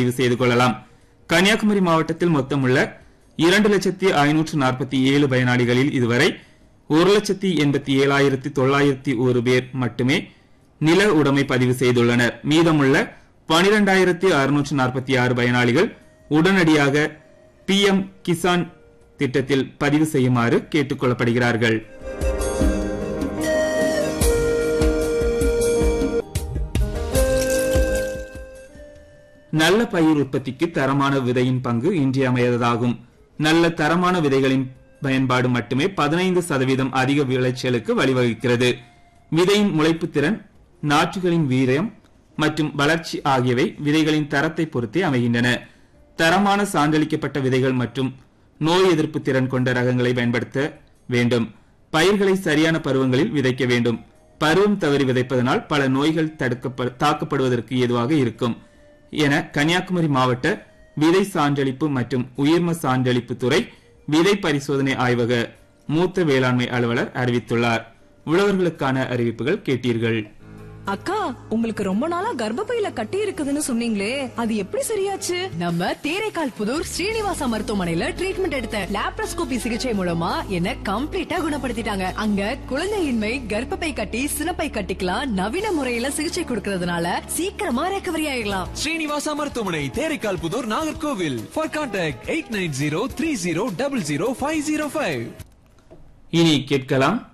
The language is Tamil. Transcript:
பதிவு செய்து கொள்ளலாம் கன்னியாகுமரி மாவட்டத்தில் மொத்தமுள்ள இரண்டு லட்சத்தி ஐநூற்று நாற்பத்தி ஏழு பயனாளிகளில் இதுவரை ஒரு லட்சத்தி எண்பத்தி ஏழாயிரத்தி தொள்ளாயிரத்தி ஒரு பேர் மட்டுமே நில உடைமை பதிவு செய்துள்ளனர் மீதமுள்ள பனிரெண்டாயிரத்தி அறுநூற்று நாற்பத்தி ஆறு பயனாளிகள் உடனடியாக பிஎம் கிசான் திட்டத்தில் பதிவு செய்யுமாறு கேட்டுக் கொள்ளப்படுகிறார்கள் நல்ல பயிர் உற்பத்திக்கு தரமான விதையின் பங்கு இன்றியமையாததாகும் நல்ல தரமான விதைகளின் பயன்பாடு மட்டுமே பதினைந்து சதவீதம் அதிக விளைச்சலுக்கு வழிவகுக்கிறது விதையின் முளைப்பு திறன் நாற்றுகளின் வீரியம் மற்றும் வளர்ச்சி ஆகியவை விதைகளின் தரத்தை பொறுத்தே அமைகின்றன தரமான சான்றளிக்கப்பட்ட விதைகள் மற்றும் நோய் எதிர்ப்பு திறன் கொண்ட ரகங்களை பயன்படுத்த வேண்டும் பயிர்களை சரியான பருவங்களில் விதைக்க வேண்டும் பருவம் தவறி விதைப்பதனால் பல நோய்கள் தடுக்கப்ப தாக்கப்படுவதற்கு ஏதுவாக இருக்கும் என கன்னியாகுமரி மாவட்ட விதை சான்றளிப்பு மற்றும் உயிர்ம சான்றளிப்பு துறை விதை பரிசோதனை ஆய்வக மூத்த வேளாண்மை அலுவலர் அறிவித்துள்ளார் உழவர்களுக்கான அறிவிப்புகள் கேட்டீர்கள் அக்கா உங்களுக்கு ரொம்ப நாளா கர்ப்பப்பையில கட்டி இருக்குதுன்னு சொன்னீங்களே அது எப்படி சரியாச்சு நம்ம தேரைக்கால் புதூர் ஸ்ரீனிவாசா மருத்துவமனையில ட்ரீட்மெண்ட் எடுத்த லாப்ரோஸ்கோபி சிகிச்சை மூலமா என்ன கம்ப்ளீட்டா குணப்படுத்திட்டாங்க அங்க குழந்தையின்மை கர்ப்பப்பை கட்டி சினப்பை கட்டிக்கலாம் நவீன முறையில சிகிச்சை கொடுக்கறதுனால சீக்கிரமா ரெக்கவரி ஆயிடலாம் ஸ்ரீனிவாசா மருத்துவமனை Theraikal Puthur Nagercoil for contact eight nine zero three zero double zero five zero five இனி கேட்கலாம்